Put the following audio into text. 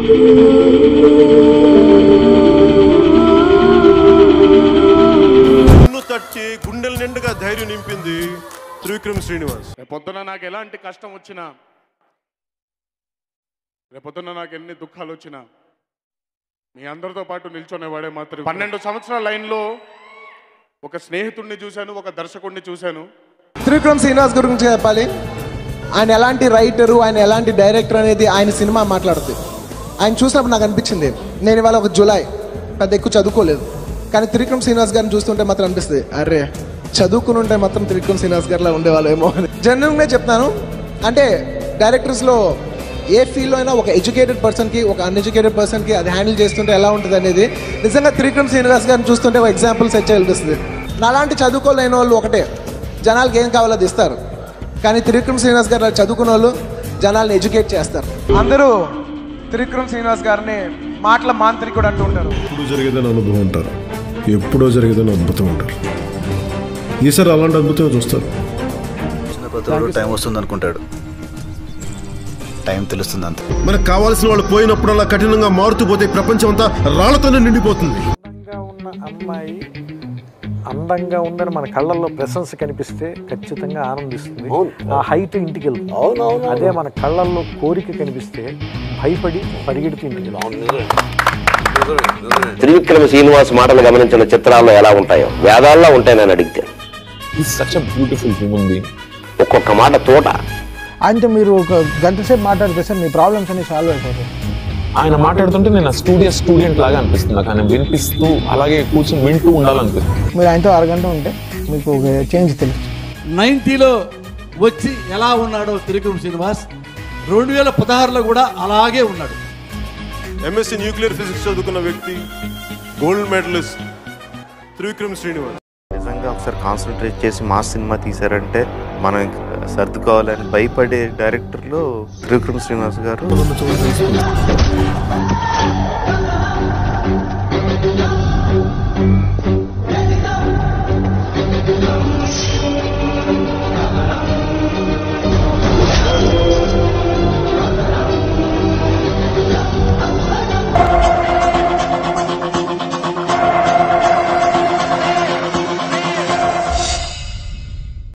గుండు తట్టి గుండెల నిండుగా ధైర్యం నింపింది త్రివిక్రమ్ శ్రీనివాస్ రేపొద్దున నాకు ఎలాంటి కష్టం వచ్చినా రేపొద్దున నాకు ఎన్ని దుఃఖాలు వచ్చినా మీ అందరితో పాటు నిల్చునేవాడే మాత్రం పన్నెండు సంవత్సరాల లైన్లో ఒక స్నేహితుడిని చూశాను ఒక దర్శకుడిని చూశాను త్రివిక్రమ్ శ్రీనివాస్ గురించి చెప్పాలి ఆయన ఎలాంటి రైటరు ఆయన ఎలాంటి డైరెక్టర్ అనేది ఆయన సినిమా మాట్లాడుతుంది ఆయన చూసినప్పుడు నాకు అనిపించింది నేను ఇవాళ ఒక జులై పెద్ద ఎక్కువ చదువుకోలేదు కానీ త్రివిక్రమ్ శ్రీనివాస్ గారిని చూస్తుంటే మాత్రం అనిపిస్తుంది అరే చదువుకుని ఉంటే మాత్రం త్రివిక్రమ్ శ్రీనివాస్ గారిలా ఉండేవాళ్ళేమో అని జనరల్గా చెప్తాను అంటే డైరెక్టర్స్లో ఏ ఫీల్డ్లో అయినా ఒక ఎడ్యుకేటెడ్ పర్సన్కి ఒక అన్ఎడ్యుకేటెడ్ పర్సన్కి అది హ్యాండిల్ చేస్తుంటే ఎలా ఉంటుంది అనేది నిజంగా త్రివిక్రమ్ శ్రీనివాస్ గారిని చూస్తుంటే ఒక ఎగ్జాంపుల్ సెట్ చేయాలనిపిస్తుంది నాలాంటి చదువుకోలేని వాళ్ళు ఒకటే జనాలకి ఏం కావాలో అది ఇస్తారు కానీ త్రివిక్రమ్ శ్రీనివాస్ గారు అలా చదువుకున్న వాళ్ళు జనాల్ని ఎడ్యుకేట్ చేస్తారు అందరూ త్రివిక్రమ్ శ్రీనివాస్ గారిని మాటల మాంత్రికుడు అంటూ ఉంటారు ఎప్పుడు జరిగేదని అనుభవం ఉంటారు ఎప్పుడో జరిగేదని అద్భుతం ఉంటారు ఈసారి అలాంటి అద్భుతం చూస్తారు ప్రతి టైం వస్తుంది అనుకుంటాడు టైం తెలుస్తుంది అంత మనకు కావాల్సిన వాళ్ళు పోయినప్పుడు అలా కఠినంగా మారుతూ పోతే ప్రపంచం అంతా రాళ్లతోనే నిండిపోతుంది అందంగా ఉన్న అమ్మాయి అందంగా ఉందని మన కళ్ళల్లో ప్రెసెన్స్ కనిపిస్తే ఖచ్చితంగా ఆనందిస్తుంది ఆ హైట్ ఇంటికి వెళ్తుంది అదే మన కళ్ళల్లో కోరిక కనిపిస్తే భయపడి పరిగెడుతూ ఇంటికి వెళ్తుంది త్రివిక్రమ శ్రీనివాస్ మాటలు గమనించిన చిత్రాల్లో ఎలా ఉంటాయో వేదాల్లో ఉంటాయి నేను అడిగితే సచ్ బ్యూటిఫుల్ హ్యూమన్ బీయింగ్ ఒక్కొక్క మాట తోట ఆయనతో మీరు ఒక గంట సేపు మాట్లాడితే సార్ మీ ప్రాబ్లమ్స్ అన్ని సాల్వ్ అయిపోతాయి ఆయన మాట్లాడుతుంటే నేను స్టూడియో స్టూడెంట్ లాగా అనిపిస్తుంది నాకు ఆయన వినిపిస్తూ అలాగే కూర్చొని వింటూ ఉండాలనిపిస్తుంది మీరు ఆయనతో అరగంట ఉంటే మీకు ఒక చేంజ్ తెలుసు నైన్టీలో వచ్చి ఎలా ఉన్నాడో త్రివిక్రమ్ శ్రీనివాస్ రెండు వేల పదహారులో కూడా అలాగే ఉన్నాడు ఎంఎస్సి న్యూక్లియర్ ఫిజిక్స్ చదువుకున్న వ్యక్తి గోల్డ్ మెడలిస్ట్ త్రివిక్రమ్ శ్రీనివాస్ నిజంగా ఒకసారి కాన్సన్ట్రేట్ చేసి మా సినిమా తీశారంటే మనం సర్దుకోవాలని భయపడే డైరెక్టర్లు త్రివిక్రమ్ శ్రీనివాస్ గారు